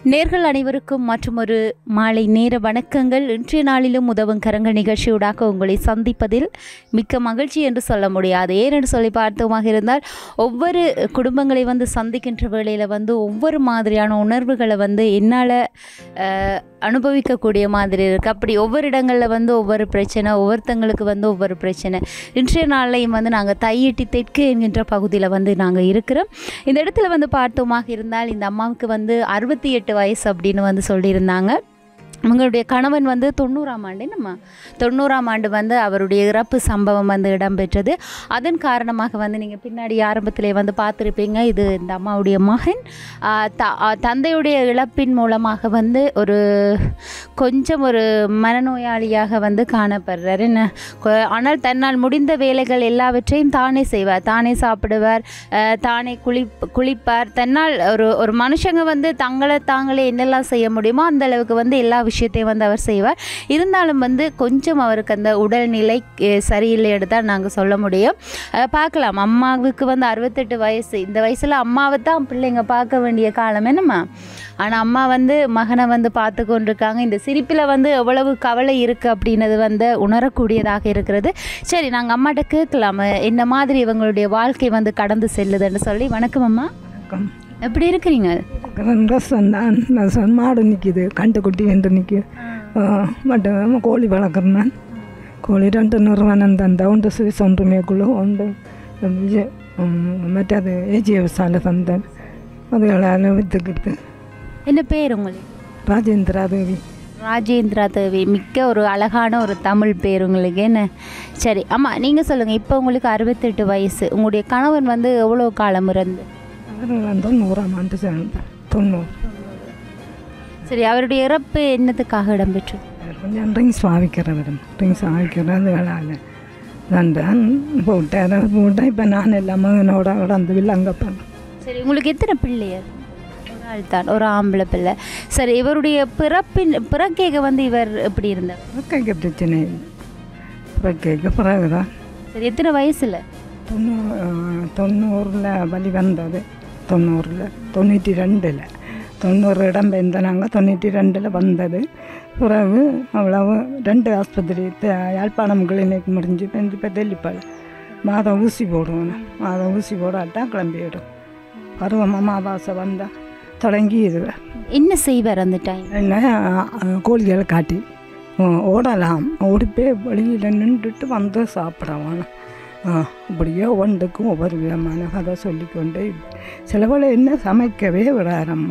நேர்கள் அனைவருக்கும் மற்றும் ஒரு மாலை நேர வணக்கங்கள் இன்றைய நாளிலும் உதவும் கரங்கள் நிகழ்ச்சியூடாக உங்களை சந்திப்பதில் மிக்க மகிழ்ச்சி என்று சொல்ல முடியாது ஏனென்று சொல்லி பார்த்தோமாக இருந்தால் ஒவ்வொரு குடும்பங்களை வந்து சந்திக்கின்ற வேளையில் வந்து ஒவ்வொரு மாதிரியான உணர்வுகளை வந்து என்னால் அஹ், அனுபவிக்கக்கூடிய மாதிரி இருக்குது அப்படி ஒவ்வொரு இடங்களில் வந்து ஒவ்வொரு பிரச்சனை ஒவ்வொருத்தங்களுக்கு வந்து ஒவ்வொரு பிரச்சனை இன்றைய நாளையும் வந்து நாங்கள் தையிட்டி தெற்கு என்கின்ற பகுதியில் வந்து நாங்கள் இருக்கிறோம் இந்த இடத்துல வந்து பார்த்தோமாக இருந்தால் இந்த அம்மாவுக்கு வந்து அறுபத்தி எட்டு வயசு அப்படின்னு வந்து சொல்லியிருந்தாங்க அவங்களுடைய கணவன் வந்து தொண்ணூறாம் ஆண்டு நம்ம தொண்ணூறாம் ஆண்டு வந்து அவருடைய இறப்பு சம்பவம் வந்து இடம்பெற்றது அதன் காரணமாக வந்து நீங்கள் பின்னாடி ஆரம்பத்திலே வந்து பார்த்துருப்பீங்க இது இந்த அம்மாவுடைய மகன் ஆ, த ஆ, தந்தையுடைய இழப்பின் மூலமாக வந்து ஒரு கொஞ்சம் ஒரு மனநோயாளியாக வந்து காணப்படுறார் என்ன கொ- ஆனால் தன்னால் முடிந்த வேலைகள் எல்லாவற்றையும் தானே செய்வார் தானே சாப்பிடுவார் அஹ், தானே குளி குளிப்பார் தன்னால் ஒரு ஒரு மனுஷங்க வந்து தங்களை தாங்களே என்னெல்லாம் செய்ய முடியுமோ அந்த அளவுக்கு வந்து எல்லா விஷயத்தையும் வந்து அவர் செய்வார் இருந்தாலும் வந்து கொஞ்சம் அவருக்கு அந்த உடல்நிலை அஹ், சரியில்லைன்னு தான் நாங்கள் சொல்ல முடியும் அஹ், பார்க்கலாம் அம்மாவுக்கு வந்து அறுபத்தெட்டு வயசு இந்த வயசில் அம்மாவை தான் பிள்ளைங்க பார்க்க வேண்டிய காலம் என்னம்மா ஆனால் அம்மா வந்து மகனை வந்து பார்த்து கொண்டிருக்காங்க இந்த சிரிப்பில் வந்து எவ்வளவு கவலை இருக்குது அப்படின்னது வந்து உணரக்கூடியதாக இருக்கிறது சரி நாங்கள் அம்மாட்ட கேட்கலாம் என்ன மாதிரி இவங்களுடைய வாழ்க்கை வந்து கடந்து செல்லுதுன்னு சொல்லி வணக்கம் அம்மா வணக்கம் எப்படி இருக்கிறீங்க ரசம் தான் ரசம் மாடு நிற்கிது கண்டு குட்டி என்று நிற்கி மட்டும் கோழி வளர்க்குறேன் நான் கோழி ரெண்டு நிறுவனம் தந்தா உண்டு சுவிஸ் ஒன்றுமேக்குள்ள உண்டு விஜய் மற்றது ஏஜிஎஸ்ஸால் தந்தேன் அதுகளால் விற்றுக்கிட்டு என்ன பேர் உங்களுக்கு ராஜேந்திரா தேவி ராஜேந்திரா தேவி மிக்க ஒரு அழகான ஒரு தமிழ் பேர் உங்களுக்கு என்ன சரி அம்மா நீங்கள் சொல்லுங்கள் இப்போ உங்களுக்கு அறுபத்தெட்டு வயசு உங்களுடைய கணவன் வந்து எவ்வளோ காலம் இருந்து அவர் தொண்ணூறாம் ஆண்டு சேர்ந்தேன் தொண்ணூறு சரி அவருடைய இறப்பு என்னத்துக்காக இடம்பெற்றது கொஞ்சம் ட்ரிங்க்ஸ் பாவிக்கிறவரும் ட்ரிங்க்ஸ் பாவிக்கிறது தண்டான் போட்டார் போட்டேன் இப்போ நான் எல்லாம் மகனோட கடந்து வில்லங்கப்பேன் சரி உங்களுக்கு எத்தனை பிள்ளையர் ஒரு ஆள் தான் ஒரு ஆம்பளை பிள்ளை சரி இவருடைய பிறப்பின் பிறக்கேக வந்து இவர் எப்படி இருந்தார் பிறக்கைக்கு பிரச்சனை இல்லை பிறக்கைக்கு பிறகு தான் சரி எத்தனை வயசில் தொண்ணூறு தொண்ணூறில் வலி வந்தது தொண்ணூறில் தொண்ணூற்றி ரெண்டில் தொண்ணூறு இடம் பெயர்ந்தாங்க தொண்ணூற்றி ரெண்டில் வந்தது பிறகு அவ்வளவு ரெண்டு ஆஸ்பத்திரி த- யாழ்ப்பாணம் கிளினிக் முடிஞ்சு பெஞ்சு இப்போ தெல்லிப்பாள் மாதம் ஊசி போடுவோம் மாதம் ஊசி போடாட்டா கிளம்பிவிடும் பருவம் அமாவாசை வந்தால் தொடங்கி இது என்ன செய்வார் அந்த டைம் என்ன அஹ், கோழிகளை காட்டி அஹ், ஓடலாம் ஓடிப்பே வெளியில் நின்றுட்டு வந்து சாப்பிடலாம் இப்படியே ஒன்றுக்கும் ஒவ்வொரு விதமான கதை சொல்லிக்கொண்டே சிலவளை என்ன சமைக்கவே விடாரம்மா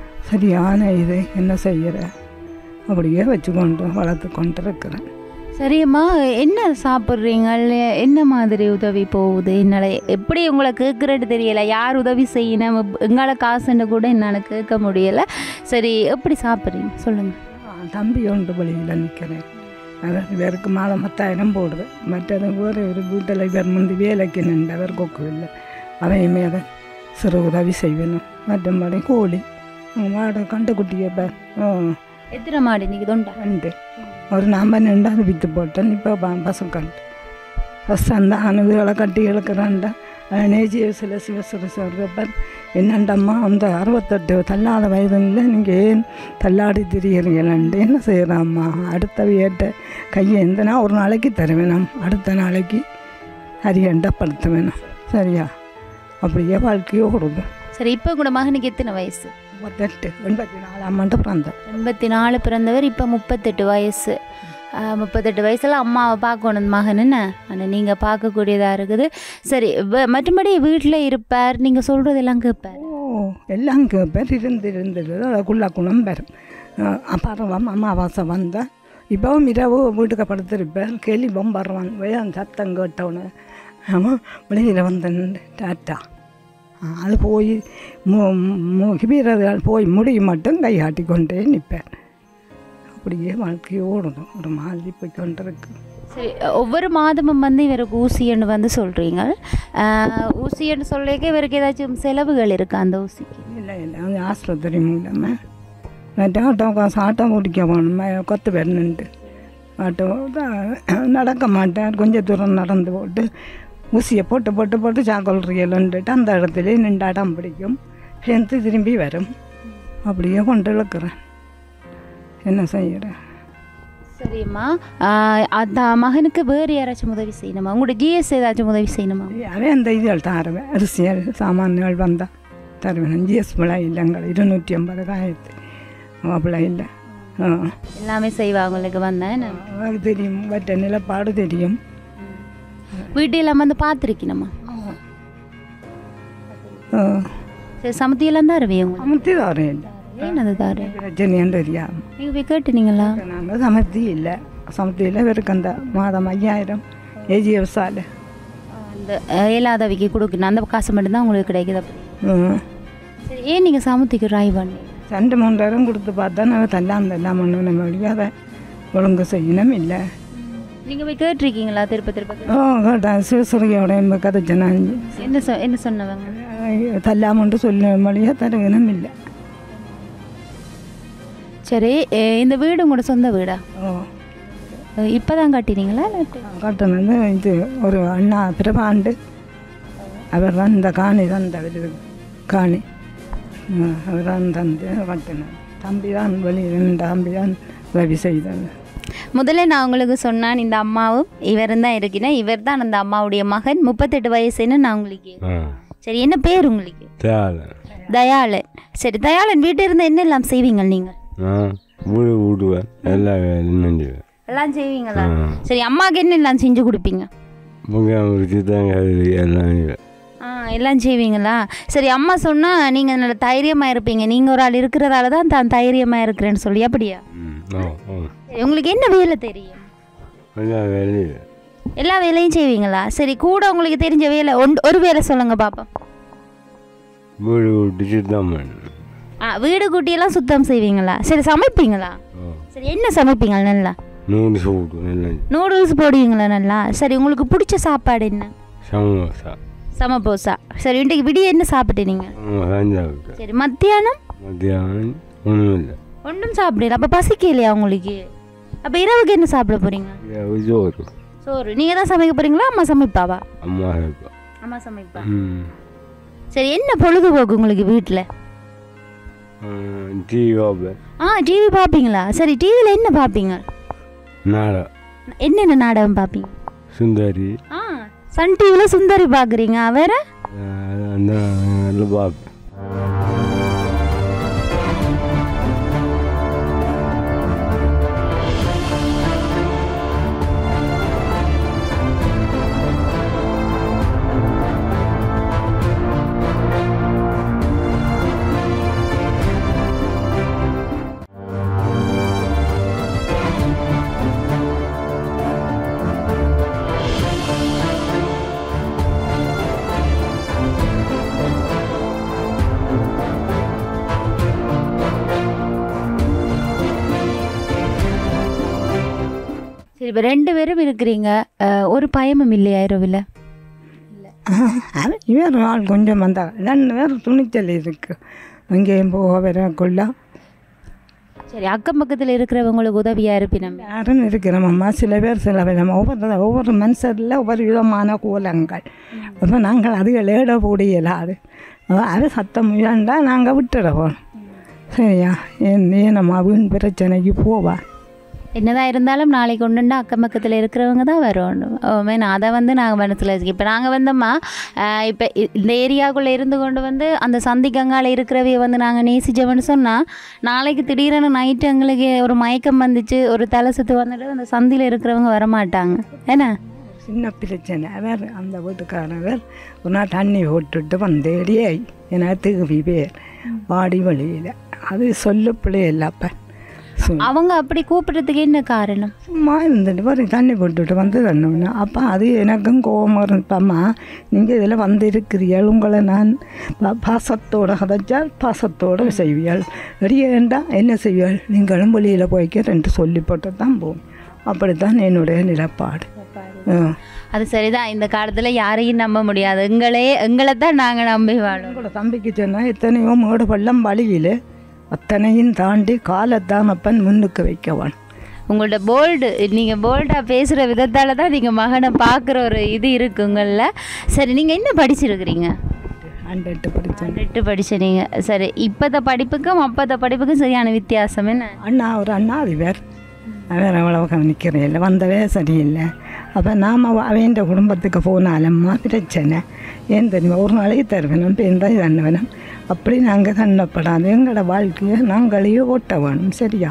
சரியான இது என்ன செய்கிற அப்படியே வச்சுக்கொண்டு வளர்த்து கொண்டு இருக்கிறேன் சரியம்மா என்ன சாப்பிட்றீங்க என்ன மாதிரி உதவி போகுது என்னால் எப்படி உங்களை கேட்குறது தெரியல யார் உதவி செய்யணும் எப்- எங்கால காசுன்னு கூட என்னால் கேட்க முடியலை சரி எப்படி சாப்பிட்றீங்க சொல்லுங்கள் தம்பி ஒன்று வழியில் நிற்கிறேன் அவர் இவருக்கு மாதம் பத்தாயிரம் போடுவேன் மற்றது வேறு ஒரு வீட்டில் இவர் முந்தி வேலைக்கு நின்றவர் கொக்கு இல்லை அவையுமே அதை சிறு உதவி செய்வேணும் மற்றபடி கோழி மாடு கண்டு குட்டியை பேர் எத்தனை மாடு இன்னைக்கு தொண்டா ரெண்டு ஒரு நாம நின்று அதை விற்று போட்டேன் இப்போ பசு கண்டு ஃபஸ்ட் அந்த அணுகுகளை கட்டி இழுக்கிறான்டா நேஜி சில சிவசுர சொல்கிறப்ப என்னண்டம்மா அந்த அறுபத்தெட்டு தள்ளாத வயதுல நீங்கள் ஏன் தள்ளாடி திரிகிறீங்களன்ட்டு என்ன செய்கிறாம்மா அடுத்த வியட்ட கையை எந்தனா ஒரு நாளைக்கு தருவேணும் அடுத்த நாளைக்கு அரியண்டப்படுத்த வேணும் சரியா அப்படியே வாழ்க்கையை ஓடுது சரி இப்போ கூட மகனுக்கு எத்தனை வயசு முப்பத்தெட்டு எண்பத்தி நாலாம் ஆண்டு பிறந்தேன் எண்பத்தி நாலு பிறந்தவர் இப்போ முப்பத்தெட்டு வயசு ஆஹ், முப்பத்தெட்டு வயசில் அம்மாவை பார்க்கணும் மகன் என்ன ஆனால் நீங்கள் பார்க்கக்கூடியதாக இருக்குது சரி வ- மற்றபடி வீட்டில் இருப்பார் நீங்கள் சொல்கிறதெல்லாம் கேட்பார் ஓ எல்லாம் பேர் இருந்து இருந்தது அதுக்குள்ள குணம் பெறும் பருவம் அமாவாசை வந்தால் இப்போவும் இரவு வீட்டுக்கு படுத்திருப்பேன் கேள்வி பம்பருவான் வேன் சத்தம் கேட்டவனு அவன் வெளியில் வந்து நின்னு டாட்டா ஆ, அது போய் மு வீரர்கள் போய் முடி மட்டும் கையாட்டி கொண்டே நிற்பேன் அப்படியே வாழ்க்கையை ஓடணும் ஒரு மாதிரி போய் கொண்டிருக்கு சரி ஒவ்வொரு மாதமும் வந்து இவருக்கு ஊசின்னு வந்து சொல்கிறீங்க ஊசின்னு சொல்லிக்க இவருக்கு ஏதாச்சும் செலவுகள் இருக்கா அந்த ஊசிக்கு இல்லை இல்லை அது ஆஸ்பத்திரி மூலமாக மற்ற ஆட்டோ காசு ஆட்டோ ஓடிக்க போகணும் கொத்து வரணுன்ட்டு ஆட்டோ தான் நடக்க மாட்டேன் கொஞ்சம் தூரம் நடந்து போட்டு ஊசியை போட்டு போட்டு போட்டு சாக்கொல்றியலுன்ட்டு அந்த இடத்துல நின்று அடம் பிடிக்கும் சேர்ந்து திரும்பி வரும் அப்படியே கொண்டு இழுக்கிறேன் என்ன செய்கிறேன் சரிம்மா ஆ, அந்த மகனுக்கு வேறு யாராச்சும் உதவி செய்யணுமா உங்களோட ஜிஎஸ் ஏதாச்சும் உதவி செய்யணுமா அவன் அந்த இதுகள் தருவேன் அரிசியல் சாமான்கள் வந்தால் தருவேன் ஜிஎஸ் பிள்ளை இல்லைங்கள் இருநூற்றி ஐம்பது காயத்து பிள்ளை இல்லை ஆ எல்லாமே செய்வா உங்களுக்கு வந்தேன் அவருக்கு தெரியும் பட்ட நிலப்பாடு தெரியும் வீட்டையெல்லாம் வந்து பார்த்துருக்கணுமா ஆ. சரி சமத்தியெல்லாம் தான் இருவே உங்களுக்கு சமத்தி தாரம் இல்லை ஏன் அது தாரு பிரச்சனையும் தெரியாது நீங்கள் போய் கேட்டுனீங்களா நாங்கள் சமத்தி இல்லை சமத்தியில் இவருக்கு அந்த மாதம் ஐயாயிரம் ஏஜிஎஃப் சாலை அந்த ஏழாதவிக்கு கொடுக்கணும் அந்த காசு மட்டும்தான் உங்களுக்கு கிடைக்குது அப்படி சரி ஏன் நீங்கள் சமத்திக்கு ட்ரை பண்ணி ரெண்டு மூன்றாயிரம் கொடுத்து பார்த்தா நாங்கள் தல்லாம் தல்லாம் ஒன்றும் நம்ம முடியாத ஒழுங்கு செய்யணும் இல்லை நீங்கள் போய் கேட்டிருக்கீங்களா திருப்ப திருப்ப ஓ கேட்டேன் சிவசுரியோட எங்கள் கதைச்சு நான் என்ன சொ என்ன சொன்னவங்க தல்லாமண்டு சொல்ல மொழியாக தருவினம் இல்லை சரி எ, இந்த வீடு உங்களோட சொந்த வீடா ஓ இப்போ தான் கட்டினீங்களா இல்லாட்டி கட்டணது இது ஒரு அண்ணா பிரபாண்டு அவர் தான் இந்த காணி தந்த காணி அவர் தான் தந்து கட்டினார் தம்பி தான் வெளியில் இந்த தம்பி தான் உதவி செய்தார் முதல்ல நான் உங்களுக்கு சொன்னான் இந்த அம்மாவும் இவரும் தான் இருக்கிறேன் இவர் தான் அந்த அம்மாவுடைய மகன் முப்பத்தெட்டு வயசுன்னு நான் உங்களுக்கு ஆ சரி என்ன பேர் உங்களுக்கு தேவை தயாளன் சரி தயாளன் வீட்டில் இருந்து என்ன எல்லாம் செய்வீங்க நீங்கள் நான் வீடு விடுவேன் எல்லா வேலையும் செஞ்சுவேன் எல்லாம் செய்வீங்களா ஆ. சரி அம்மாவுக்கு என்ன எல்லாம் செஞ்சு கொடுப்பீங்க முக்கியம் முடிச்சு தாங்க எல்லாம் செய்வேன். ஆ எல்லாம் செய்வீங்களா சரி அம்மா சொன்னால் நீங்கள் நல்ல தைரியமாக இருப்பீங்க நீங்கள் ஒரு ஆள் இருக்கிறதால தான் தான் தைரியமாக இருக்கிறேன்னு சொல்லி அப்படியா ம் ஓ ஓ சரி, உங்களுக்கு என்ன வேலை தெரியும் எல்லா வேலையும் எல்லா வேலையும் செய்வீங்களா சரி கூட உங்களுக்கு தெரிஞ்ச வேலை ஒன் ஒரு வேலை சொல்லுங்க பாப்போம் வீடு விட்டுச்சு தான் பண்ணேன் ஆ வீடு குட்டியெல்லாம் சுத்தம் செய்வீங்களா சரி சமைப்பீங்களா ஓ சரி என்ன சமைப்பீங்க நல்லா நூறு சூட்டு எல்லாம் நூடுல்ஸ் போடுவீங்களா நல்லா சரி உங்களுக்கு பிடிச்ச சாப்பாடு என்ன சமோசா சமபோசா சரி இன்றைக்கு விடிய என்ன சாப்பிட்டு நீங்கள் சமோசா சாப்பிட்டேன் சரி மத்தியானம் மத்தியானம் ஒன்றும் இல்லை ஒன்றும் சாப்பிடல அப்போ பசிக்கலையா உங்களுக்கு அப்போ இரவுக்கு என்ன சாப்பிட போகிறீங்க சோறு சோறு நீங்கள் தான் சமைக்க போகிறீங்களா அம்மா சமைப்பாவா அம்மா இருப்பா அம்மா சமைப்பா ம் சரி என்ன பொழுதுபோக்கு உங்களுக்கு வீட்டில் டிவி பார்ப்பேன் ஆ டிவி பார்ப்பீங்களா சரி டிவியில் என்ன பார்ப்பீங்க நாடா என்னென்ன நாடகம் பார்ப்பீங்க சுந்தரி ஆ சன் டிவியில் சுந்தரி பார்க்குறீங்க வேற அஹ் அந்த எல்லாம் பார்ப்பேன் சரி இப்போ ரெண்டு பேரும் இருக்கிறீங்க அஹ், ஒரு பயமும் இல்லையா இரவில் இவர் ஆள் கொஞ்சம் வந்தாங்க ரெண்டு பேர் துணிச்சல் இருக்கு அங்கேயும் போக வரக்குள்ள சரி அக்கம் பக்கத்தில் இருக்கிறவங்களுக்கு உதவியாக இருப்பினம் யாரும் இருக்கிறோமம்மா சில பேர் சில பேர் நம்ம ஒவ்வொரு ஒவ்வொரு மனுஷரில் ஒவ்வொரு விதமான கோலங்கள் அப்போ நாங்கள் அதுகள் ஏட போடியலாது அது சத்தம் முயன்றா நாங்கள் விட்டுடுவோம் சரியா ஏன் ஏன் நம்ம வீண் பிரச்சனைக்கு போவா என்னதான் இருந்தாலும் நாளைக்கு கொண்டுண்டா அக்கம் பக்கத்தில் இருக்கிறவங்க தான் வரணும் மேன் அதை வந்து நாங்கள் மனசில் வச்சுக்கோம் இப்போ நாங்கள் வந்தோம்மா இப்போ இந்த ஏரியாக்குள்ளே இருந்து கொண்டு வந்து அந்த சந்தி கங்கால இருக்கிறவைய வந்து நாங்கள் நேசிச்சோம்னு சொன்னால் நாளைக்கு திடீரென நைட்டு எங்களுக்கு ஒரு மயக்கம் வந்துச்சு ஒரு தலை சுத்து வந்துட்டு அந்த சந்தியில் இருக்கிறவங்க வரமாட்டாங்க என்ன சின்ன பிரச்சனை அவர் அந்த வீட்டுக்காரவர் ஒரு நாள் தண்ணி போட்டுட்டு வந்தேடியே என திரும்பி பேர் வாடி வழியில் அது சொல்ல பிள்ளையல்லப்ப அவங்க அப்படி கூப்பிடுறதுக்கு என்ன காரணம் சும்மா இருந்துட்டு ஒரு தண்ணி போட்டுட்டு வந்து தண்ணு அப்போ அது எனக்கும் கோபம் இருப்பம்மா நீங்கள் இதில் வந்து இருக்கிறீர்கள் உங்களை நான் பா- பாசத்தோட கதைச்சால் பாசத்தோடு செய்வியாள் ரெடியேண்டா என்ன செய்வியாள் நீங்களும் வெளியில் போய்க்க ரெண்டு சொல்லி போட்டு தான் போகும் அப்படித்தான் என்னுடைய நிலப்பாடு ஆ. அது சரிதான் இந்த காலத்தில் யாரையும் நம்ப முடியாது எங்களே எங்களை தான் நாங்கள் நம்பி வாழும் உங்களோட தம்பிக்கு சொன்னால் எத்தனையோ மேடு பள்ளம் வழியில் அத்தனையும் தாண்டி காலத்தான் அப்பன் முன்னுக்கு வைக்கவான் உங்களோட போல்டு நீங்கள் போல்டாக பேசுகிற விதத்தால் தான் நீங்கள் மகனை பார்க்குற ஒரு இது இருக்கு உங்களில் சரி நீங்கள் என்ன படிச்சிருக்கிறீங்க அண்டு எட்டு படித்தேன் எட்டு படிச்ச நீங்கள் சரி இப்போத்த படிப்புக்கும் அப்போத்த படிப்புக்கும் சரியான வித்தியாசம் என்ன அண்ணா ஒரு அண்ணா அதிபர் அவர் அவ்வளவு கவனிக்கிறே இல்லை வந்தவே சரியில்லை அப்போ நாம் அவன் குடும்பத்துக்கு போனாலம்மா பிரச்சனை ஏன் தெரியுமா ஒரு நாளைக்கு தருவனும் பேருந்தா தண்ணுவனும் அப்படி நாங்கள் கண்ணப்படாது எங்களோட வாழ்க்கையை நாங்களே ஓட்ட வேணும் சரியா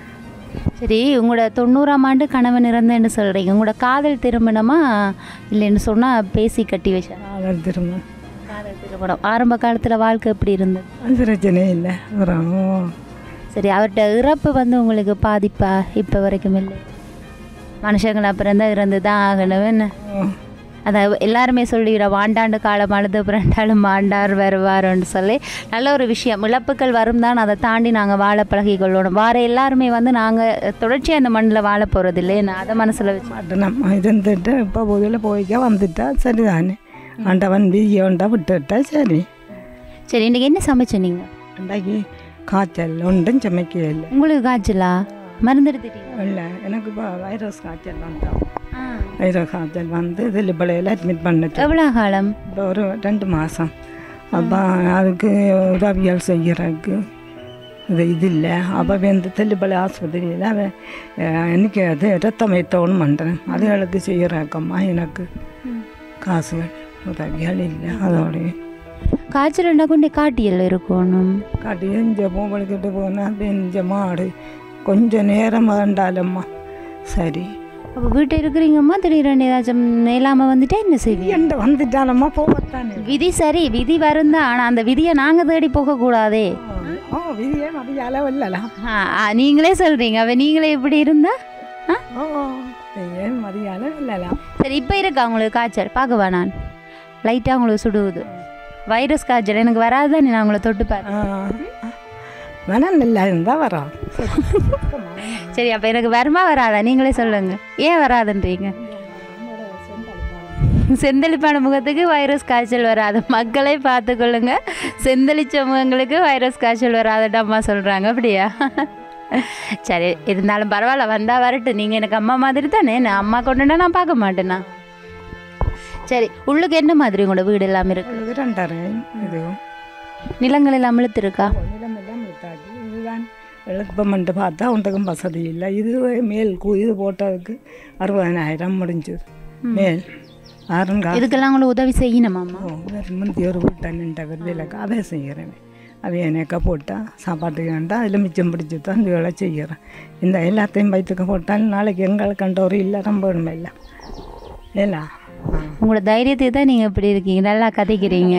சரி உங்களோட தொண்ணூறாம் ஆண்டு கணவன் இறந்தேன்னு சொல்கிறீங்க உங்களோட காதல் திருமணமா இல்லைன்னு சொன்னால் பேசி கட்டி வச்சா காதல் திரும்ப காதல் திருமணம் ஆரம்ப காலத்தில் வாழ்க்கை எப்படி இருந்தது அது பிரச்சனை இல்லை அப்புறம் சரி அவர்கிட்ட இறப்பு வந்து உங்களுக்கு பாதிப்பா இப்போ வரைக்கும் இல்லை மனுஷங்களை அப்புறம் தான் இறந்து தான் ஆகணும் என்ன அதை எல்லாருமே சொல்லிடுற வாண்டாண்டு காலம் அழுது பிறண்டாலும் ஆண்டார் வருவாருன்னு சொல்லி நல்ல ஒரு விஷயம் இழப்புகள் வரும் தான் அதை தாண்டி நாங்கள் வாழ பழகி கொள்ளணும் வார எல்லாருமே வந்து நாங்கள் தொடர்ச்சியாக இந்த மண்ணில் வாழ போகிறது இல்லை நான் அதை மனசில் வச்சு மாட்டேன் நம்ம இருந்துட்டு இப்போ பொதுவில் போய்க்க வந்துட்டா சரிதானே ஆண்டவன் விதியோண்டா விட்டுட்டா சரி சரி இன்றைக்கி என்ன சமைச்ச நீங்கள் இன்றைக்கு காய்ச்சல் ஒன்றும் சமைக்க இல்லை உங்களுக்கு காய்ச்சலா மருந்து எடுத்துட்டீங்க இல்லை எனக்கு இப்போ வைரஸ் காய்ச்சல் வந்தோம் வைரஸ் காய்ச்சல் வந்து இதில் பிள்ளையில அட்மிட் பண்ணிட்டு எவ்வளோ காலம் இப்போ ஒரு ரெண்டு மாதம் அப்போ அதுக்கு உதவியல் செய்கிறதுக்கு இது இது இல்லை அப்போ வந்து தெல்லிப்பள்ளி ஆஸ்பத்திரியில் அவன் அஹ், எனக்கு அது ரத்தம் வைத்தோன்னு பண்ணுறேன் அதுகளுக்கு செய்கிறாக்கம்மா எனக்கு காசுகள் உதவிகள் இல்லை அதோடைய காய்ச்சல் இருந்தால் கொண்டு காட்டியல் இருக்கணும் காட்டி எஞ்ச பொங்கலுக்கிட்டு போனால் பெஞ்ச மாடு கொஞ்சம் நேரம் வேண்டாலம்மா சரி அப்போ வீட்டை இருக்கிறீங்கம்மா திடீர்னு ஏதாச்சும் இல்லாமல் வந்துட்டா என்ன செய்வீங்க என்கிட்ட வந்துட்டாலம்மா போகத்தானே விதி சரி விதி வரும் தான் ஆனால் அந்த விதியை நாங்கள் தேடி போகக்கூடாதே ஓ விதியே மதிய அளவு இல்லலாம் ஆ, ஆ, நீங்களே சொல்கிறீங்க அவ நீங்களே இப்படி இருந்தா ஆ ஓ ஏன் மதிய அளவு இல்லலாம் சரி இப்போ இருக்கா உங்களுக்கு காய்ச்சல் பார்க்கவா நான் லைட்டாக உங்களுக்கு சுடுவுது வைரஸ் காய்ச்சல் எனக்கு வராதுதான் நான் உங்களை தொட்டு பாரு வேணாம் நல்லா இருந்தால் வரோம் சரி அப்போ எனக்கு வருமா வராதா நீங்களே சொல்லுங்க ஏன் வராதுன்றீங்க செந்தளிப்பான முகத்துக்கு வைரஸ் காய்ச்சல் வராது மக்களை பார்த்துக்கொள்ளுங்க செந்தளிச்ச முகங்களுக்கு வைரஸ் காய்ச்சல் வராதுட்டு அம்மா சொல்கிறாங்க அப்படியா சரி இருந்தாலும் பரவாயில்ல வந்தால் வரட்டும் நீங்கள் எனக்கு அம்மா மாதிரி தானே நான் அம்மா கொண்டுனா நான் பார்க்க மாட்டேனா சரி உள்ளுக்கு என்ன மாதிரி உங்களோட வீடு எல்லாம் இருக்கு உங்களுக்கு ரெண்டரை இதுவும் நிலங்கள் எல்லாம் இழுத்து இருக்கா நிலம் எல்லாம் விட்டாச்சு இதுதான் எழுப்பமெண்ட்டு பார்த்தா ஒன்றுக்கும் வசதி இல்லை இது மேல் கூ இது போட்டதுக்கு அறுபதனாயிரம் முடிஞ்சது மேல் ஆறுங்கா இதுக்கெல்லாம் உங்களுக்கு உதவி செய்யணுமாம்மா ஓ வேறு முந்தி ஒரு வீட்டை நின்றவர் விலக்கு அதை செய்கிறேன் அதை எனக்க போட்டால் சாப்பாட்டுக்கு வேண்டாம் அதில் மிச்சம் பிடிச்சி தான் இந்த வேலை செய்கிறேன் இந்த எல்லாத்தையும் வயிற்றுக்கு போட்டால் நாளைக்கு எங்களுக்கு கண்ட ஒரு இல்லை ரொம்ப இல்லை இல்லை உங்களோட தைரியத்தை தான் நீங்கள் இப்படி இருக்கீங்க நல்லா கதைக்கிறீங்க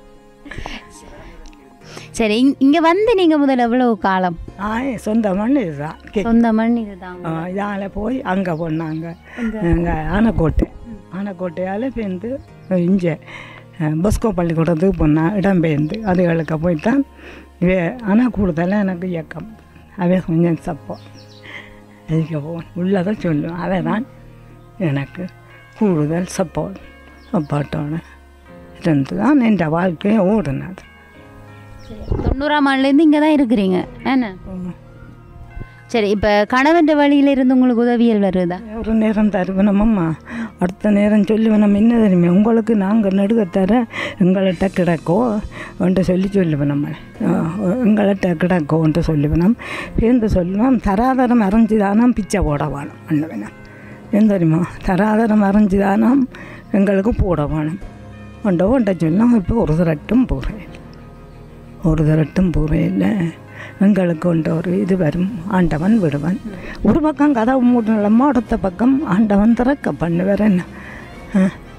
சரி இங் இங்கே வந்து நீங்கள் முதல்ல எவ்வளோ காலம் ஆ சொந்த மண் இதுதான் கே சொந்த மண் இதுதான் இதால் போய் அங்கே போனாங்க அங்கே ஆனைக்கோட்டை ஆனைக்கோட்டையால் பேருந்து இங்கே பஸ்கோ பள்ளிக்கூடத்துக்கு போனான் இடம்பெயர்ந்து அதுகளுக்கு போய்த்தான் இவே ஆனால் கூடுதலாக எனக்கு இயக்கம் அவே கொஞ்சம் சப்போ அதுக்கு போவேன் உள்ளதை சொல்லும் அவை தான் எனக்கு கூடுதல் சப்போர்ட் சப்போர்ட்டோட இருந்து தான் என் வாழ்க்கையை ஓடினது தொண்ணூறாம் ஆண்டுலேருந்து இங்கே தான் இருக்கிறீங்க என்ன சரி இப்போ கணவன் வழியில இருந்து உங்களுக்கு உதவியல் வருதா ஒரு நேரம் தருவனமம்மா அடுத்த நேரம் சொல்லுவேன் என்ன தெரியுமே உங்களுக்கு நாங்கள் நடுக தர எங்கள்கிட்ட கிடக்கோ என்று சொல்லி சொல்லுவேன் நம்ம எங்கள்கிட்ட கிடக்கோன்ட்டு சொல்லுவேன் பேருந்து சொல்லுவேன் தராதரம் அரைஞ்சுதானாம் பிச்சை போட வேணும் பண்ணுவேன் ஏன் தெரியுமா தராதரம் அரைஞ்சுதானாம் எங்களுக்கு போட வேணும் ஒன்றை ஒன்றை சொல்லலாம் இப்போ ஒரு திரட்டும் போகிறேன் ஒரு திரட்டும் போகிறேன் எங்களுக்கு கொண்ட ஒரு இது வரும் ஆண்டவன் விடுவான் ஒரு பக்கம் கதவு மூடலம்மா அடுத்த பக்கம் ஆண்டவன் திறக்க பண்ணுவார் என்ன ஆ.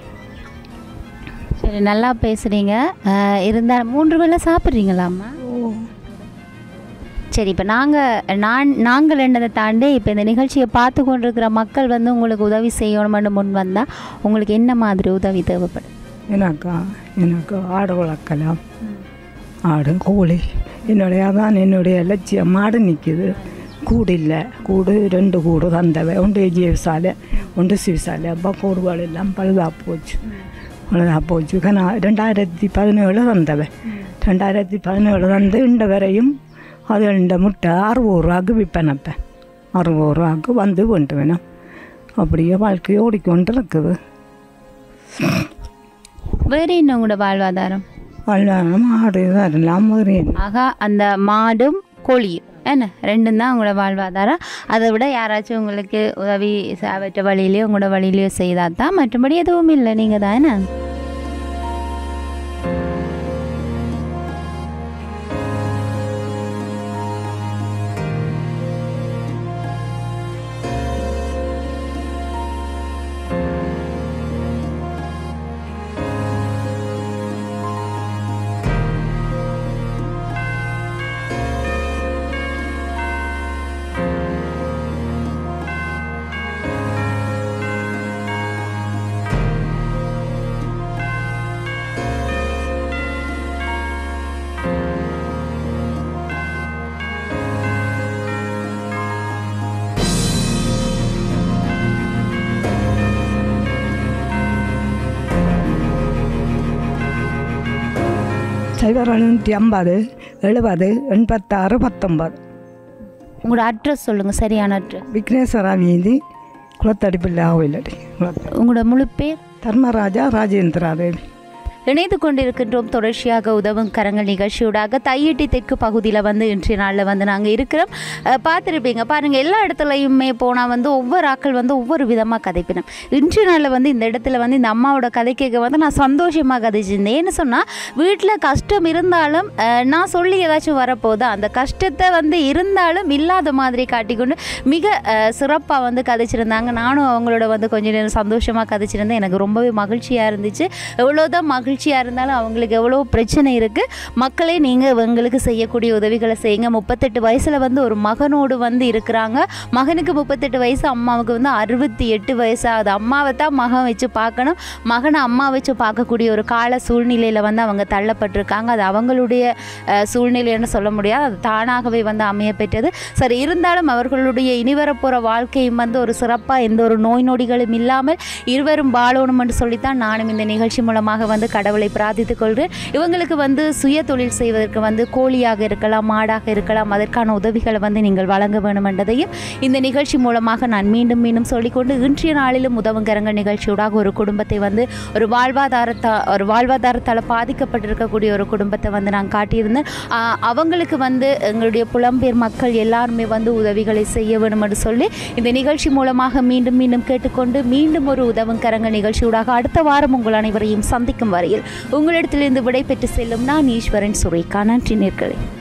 சரி நல்லா பேசுகிறீங்க இருந்தால் மூன்று வேளை சாப்பிட்றீங்களாம்மா ஓ சரி இப்போ நாங்கள் நான் நாங்கள் என்னதை தாண்டி இப்போ இந்த நிகழ்ச்சியை பார்த்து கொண்டிருக்கிற மக்கள் வந்து உங்களுக்கு உதவி செய்யணும்னு முன் வந்தால் உங்களுக்கு என்ன மாதிரி உதவி தேவைப்படும் எனக்கா எனக்கு ஆடு வளர்க்கலாம் ஆடு கோழி என்னுடைய அதான் என்னுடைய லட்சியம் மாடு நிற்கிது கூடு இல்லை கூடு ரெண்டு கூடு தந்தவை ஒன்று ஜீவசாலை ஒன்று சிவசாலை அப்போ கூடுகள் எல்லாம் பழுதாக போச்சு பழுதாக போச்சு கனா ரெண்டாயிரத்தி பதினேழு தந்தவை ரெண்டாயிரத்தி பதினேழு தந்து இந்த வரையும் அது இந்த முட்டை அறுபது ரூபாய்க்கு விற்பனப்பேன் அறுபது ரூபாய்க்கு வந்து கொண்டு வேணும் அப்படியே வாழ்க்கையை ஓடிக்கொண்டு இருக்குது வேறு என்ன உங்களோட வாழ்வாதாரம் வாழ்வாதாரம் மாடு தான் எல்லாம் முறையும் ஆக அந்த மாடும் கோழியும் என்ன ரெண்டும் தான் உங்களோட வாழ்வாதாரம் அதை விட யாராச்சும் உங்களுக்கு உதவி அவற்ற வழியிலையோ உங்களோட வழியிலையோ செய்தால் தான் மற்றபடி எதுவும் இல்லை நீங்கள் தான் என்ன சைபர் எழுநூற்றி ஐம்பது எழுபது எண்பத்தாறு பத்தொம்பது உங்களோட அட்ரஸ் சொல்லுங்கள் சரியான அட்ரஸ் விக்னேஸ்வரா வீதி குளத்தடிப்பில் ஆவிலடி குளத்தடி உங்களோட முழு பேர் தர்மராஜா ராஜேந்திரா தேவி இணைந்து கொண்டிருக்கின்றோம் தொடர்ச்சியாக உதவும் கரங்கள் நிகழ்ச்சியூடாக தையிட்டி தெற்கு பகுதியில் வந்து இன்றைய நாளில் வந்து நாங்கள் இருக்கிறோம் அஹ், பார்த்திருப்பீங்க பாருங்கள் எல்லா இடத்துலையுமே போனால் வந்து ஒவ்வொரு ஆட்கள் வந்து ஒவ்வொரு விதமாக கதைப்பினோம் இன்றைய நாளில் வந்து இந்த இடத்துல வந்து இந்த அம்மாவோட கதை கேட்க வந்து நான் சந்தோஷமாக கதைச்சிருந்தேன் ஏன்னு சொன்னால் வீட்டில் கஷ்டம் இருந்தாலும் அஹ், நான் சொல்லி ஏதாச்சும் வரப்போதா அந்த கஷ்டத்தை வந்து இருந்தாலும் இல்லாத மாதிரி காட்டிக்கொண்டு மிக சிறப்பாக வந்து கதைச்சிருந்தாங்க நானும் அவங்களோட வந்து கொஞ்ச நேரம் சந்தோஷமாக கதைச்சிருந்தேன் எனக்கு ரொம்பவே மகிழ்ச்சியாக இருந்துச்சு எவ்வளோதான் மகிழ்ச்சியாக இருந்தாலும் அவங்களுக்கு எவ்வளோ பிரச்சனை இருக்குது மக்களே நீங்கள் இவங்களுக்கு செய்யக்கூடிய உதவிகளை செய்யுங்க முப்பத்தெட்டு வயசில் வந்து ஒரு மகனோடு வந்து இருக்கிறாங்க மகனுக்கு முப்பத்தெட்டு வயசு அம்மாவுக்கு வந்து அறுபத்தி எட்டு வயசாகுது அம்மாவை தான் மகன் வச்சு பார்க்கணும் மகனை அம்மா வச்சு பார்க்கக்கூடிய ஒரு கால சூழ்நிலையில் வந்து அவங்க தள்ளப்பட்டிருக்காங்க அது அவங்களுடைய அஹ், சூழ்நிலைன்னு சொல்ல முடியாது அது தானாகவே வந்து அமைய பெற்றது சரி இருந்தாலும் அவர்களுடைய இனிவரப்போகிற வாழ்க்கையும் வந்து ஒரு சிறப்பாக எந்த ஒரு நோய் நொடிகளும் இல்லாமல் இருவரும் வாழணும் என்று சொல்லித்தான் நானும் இந்த நிகழ்ச்சி மூலமாக வந்து கடவுளை பிரார்த்தித்துக் கொள்கிறேன் இவங்களுக்கு வந்து சுய தொழில் செய்வதற்கு வந்து கோழியாக இருக்கலாம் மாடாக இருக்கலாம் அதற்கான உதவிகளை வந்து நீங்கள் வழங்க வேண்டும் என்றதையும் இந்த நிகழ்ச்சி மூலமாக நான் மீண்டும் மீண்டும் சொல்லிக்கொண்டு இன்றைய நாளிலும் உதவுங்கரங்க நிகழ்ச்சியூடாக ஒரு குடும்பத்தை வந்து ஒரு வாழ்வாதாரத்தா ஒரு வாழ்வாதாரத்தால் பாதிக்கப்பட்டிருக்கக்கூடிய ஒரு குடும்பத்தை வந்து நான் காட்டியிருந்தேன் ஆஹ் அவங்களுக்கு வந்து எங்களுடைய புலம்பெயர் மக்கள் எல்லாருமே வந்து உதவிகளை செய்ய வேண்டும் என்று சொல்லி இந்த நிகழ்ச்சி மூலமாக மீண்டும் மீண்டும் கேட்டுக்கொண்டு மீண்டும் ஒரு உதவும் கரங்க நிகழ்ச்சியூடாக அடுத்த வாரம் உங்கள் அனைவரையும் சந்திக்கும் வரையில் உங்களிடத்திலிருந்து விடை பெற்று செல்லும் நான் ஈஸ்வரன் சுரேகா நன்றி நேர்களே